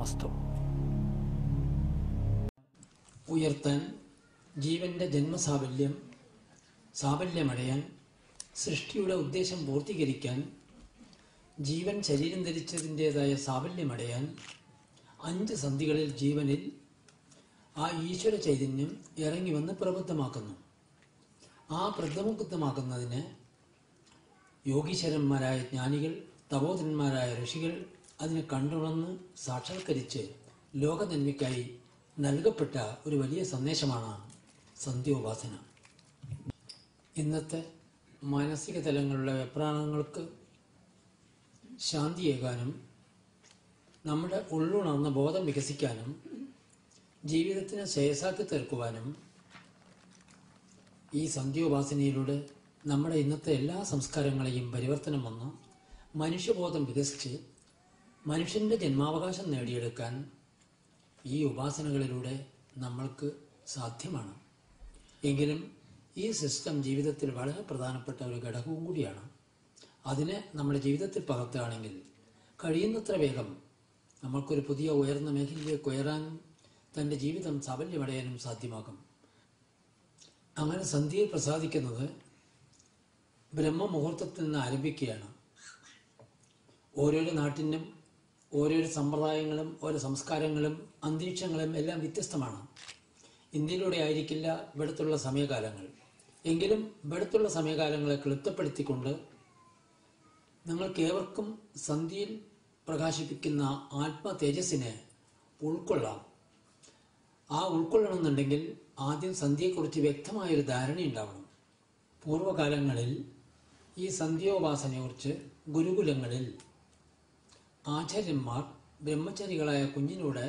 കൃഷ്ണാർപ്പണമസ്തു ഉയർത്താൻ ജീവന്റെ ജന്മസാഫല്യം സാഫല്യമടയാൻ സൃഷ്ടിയുടെ ഉദ്ദേശം പൂർത്തീകരിക്കാൻ ജീവൻ ശരീരം ധരിച്ചതിൻ്റെതായ സാഫല്യമടയാൻ അഞ്ച് സന്ധികളിൽ ജീവനിൽ ആ ഈശ്വര ചൈതന്യം ഇറങ്ങി വന്ന് പ്രബുദ്ധമാക്കുന്നു ആ പ്രബുദ്ധമാക്കുന്നതിന് യോഗീശ്വരന്മാരായ ജ്ഞാനികൾ തപോധന്മാരായ ഋഷികൾ അതിനെ കണ്ടുണർന്ന് സാക്ഷാത്കരിച്ച് ലോകനന്മയ്ക്കായി നൽകപ്പെട്ട ഒരു വലിയ സന്ദേശമാണ് സന്ധ്യോപാസന ഇന്നത്തെ മാനസിക തലങ്ങളിലുള്ള വെപ്രാണങ്ങൾക്ക് ശാന്തിയേകാനും നമ്മുടെ ഉള്ളുണർന്ന ബോധം വികസിക്കാനും ജീവിതത്തിന് ശ്രേയസാക്കി തീർക്കുവാനും ഈ സന്ധ്യോപാസനയിലൂടെ നമ്മുടെ ഇന്നത്തെ എല്ലാ സംസ്കാരങ്ങളെയും പരിവർത്തനം വന്ന് മനുഷ്യബോധം വികസിച്ച് മനുഷ്യന്റെ ജന്മാവകാശം നേടിയെടുക്കാൻ ഈ ഉപാസനകളിലൂടെ നമ്മൾക്ക് സാധ്യമാണ് എങ്കിലും ഈ സിസ്റ്റം ജീവിതത്തിൽ വളരെ പ്രധാനപ്പെട്ട ഒരു ഘടകവും കൂടിയാണ് അതിനെ നമ്മുടെ ജീവിതത്തിൽ പകർത്തുകയാണെങ്കിൽ കഴിയുന്നത്ര വേഗം നമ്മൾക്കൊരു പുതിയ ഉയർന്ന മേഖലയിലേക്ക് ഉയരാനും തൻ്റെ ജീവിതം സാഫല്യമടയാനും സാധ്യമാകും അങ്ങനെ സന്ധ്യയിൽ പ്രസാദിക്കുന്നത് ബ്രഹ്മമുഹൂർത്തത്തിൽ നിന്ന് ആരംഭിക്കുകയാണ് ഓരോരോ നാട്ടിനും ഓരോരോ സമ്പ്രദായങ്ങളും ഓരോ സംസ്കാരങ്ങളും അന്തരീക്ഷങ്ങളും എല്ലാം വ്യത്യസ്തമാണ് ഇന്ത്യയിലൂടെ ആയിരിക്കില്ല ഇവിടത്തുള്ള സമയകാലങ്ങൾ എങ്കിലും ഇവിടത്തുള്ള സമയകാലങ്ങളെ ക്ലിപ്തപ്പെടുത്തിക്കൊണ്ട് നിങ്ങൾക്ക് ഏവർക്കും സന്ധ്യയിൽ പ്രകാശിപ്പിക്കുന്ന ആത്മ തേജസ്സിനെ ഉൾക്കൊള്ളാം ആ ഉൾക്കൊള്ളണമെന്നുണ്ടെങ്കിൽ ആദ്യം സന്ധ്യയെക്കുറിച്ച് വ്യക്തമായൊരു ധാരണയുണ്ടാവണം പൂർവ്വകാലങ്ങളിൽ ഈ സന്ധ്യോപാസനയെക്കുറിച്ച് ഗുരുകുലങ്ങളിൽ ആചാര്യന്മാർ ബ്രഹ്മചാരികളായ കുഞ്ഞിനോട്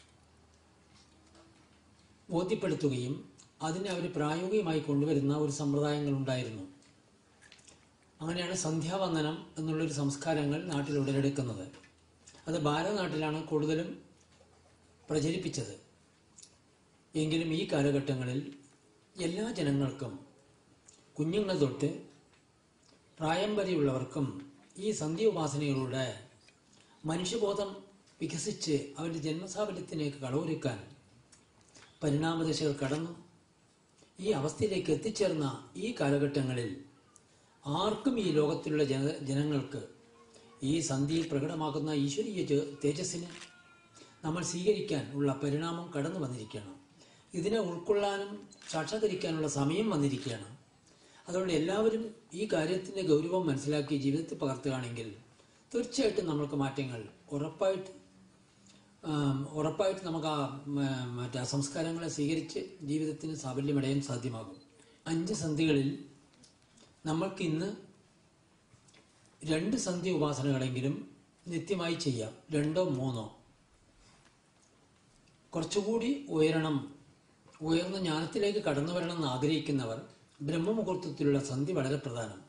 ബോധ്യപ്പെടുത്തുകയും അതിനെ അവർ പ്രായോഗികമായി കൊണ്ടുവരുന്ന ഒരു സമ്പ്രദായങ്ങൾ ഉണ്ടായിരുന്നു അങ്ങനെയാണ് സന്ധ്യാവന്ദനം എന്നുള്ളൊരു സംസ്കാരങ്ങൾ നാട്ടിൽ ഉടലെടുക്കുന്നത് അത് ഭാരതനാട്ടിലാണ് കൂടുതലും പ്രചരിപ്പിച്ചത് എങ്കിലും ഈ കാലഘട്ടങ്ങളിൽ എല്ലാ ജനങ്ങൾക്കും കുഞ്ഞുങ്ങൾ തൊട്ട് പ്രായം വരെയുള്ളവർക്കും ഈ സന്ധ്യോപാസനയിലൂടെ മനുഷ്യബോധം വികസിച്ച് അവരുടെ ജന്മസാഫല്യത്തിലേക്ക് കളവൊരുക്കാൻ പരിണാമദശകൾ കടന്നു ഈ അവസ്ഥയിലേക്ക് എത്തിച്ചേർന്ന ഈ കാലഘട്ടങ്ങളിൽ ആർക്കും ഈ ലോകത്തിലുള്ള ജന ജനങ്ങൾക്ക് ഈ സന്ധിയിൽ പ്രകടമാകുന്ന ഈശ്വരീയ ജ- തേജസ്സിനെ നമ്മൾ സ്വീകരിക്കാൻ ഉള്ള പരിണാമം കടന്നു വന്നിരിക്കുകയാണ് ഇതിനെ ഉൾക്കൊള്ളാനും സാക്ഷാത്കരിക്കാനുള്ള സമയം വന്നിരിക്കുകയാണ് അതുകൊണ്ട് എല്ലാവരും ഈ കാര്യത്തിൻ്റെ ഗൗരവം മനസ്സിലാക്കി ജീവിതത്തിൽ പകർത്തുകയാണെങ്കിൽ തീർച്ചയായിട്ടും നമ്മൾക്ക് മാറ്റങ്ങൾ ഉറപ്പായിട്ട് ആം, ഉറപ്പായിട്ട് നമുക്ക് ആ മ, മറ്റേ ആ സംസ്കാരങ്ങളെ സ്വീകരിച്ച് ജീവിതത്തിന് സാഫല്യമടയാൻ സാധ്യമാകും അഞ്ച് സന്ധികളിൽ നമ്മൾക്ക് ഇന്ന് രണ്ട് സന്ധ്യ ഉപാസനകളെങ്കിലും നിത്യമായി ചെയ്യാം രണ്ടോ മൂന്നോ കുറച്ചുകൂടി ഉയരണം ഉയർന്ന ജ്ഞാനത്തിലേക്ക് കടന്നു വരണം എന്ന് ആഗ്രഹിക്കുന്നവർ ബ്രഹ്മമുഹൂർത്തത്തിലുള്ള സന്ധി വളരെ പ്രധാനം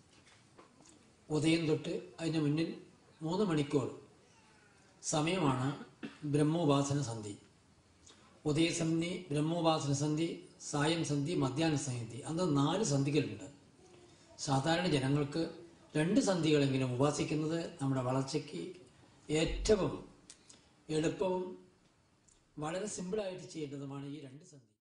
ഉദയം തൊട്ട് അതിന് മുന്നിൽ മൂന്ന് മണിക്കൂർ സമയമാണ് ബ്രഹ്മോപാസന സന്ധി ഉദയസന്ധി ബ്രഹ്മോപാസന സന്ധി സായം സന്ധി മധ്യാഹ്ന സന്ധി അന്ന് നാല് സന്ധികളുണ്ട് സാധാരണ ജനങ്ങൾക്ക് രണ്ട് സന്ധികളെങ്കിലും ഉപാസിക്കുന്നത് നമ്മുടെ വളർച്ചയ്ക്ക് ഏറ്റവും എളുപ്പവും വളരെ സിമ്പിളായിട്ട് ചെയ്യേണ്ടതുമാണ് ഈ രണ്ട് സന്ധി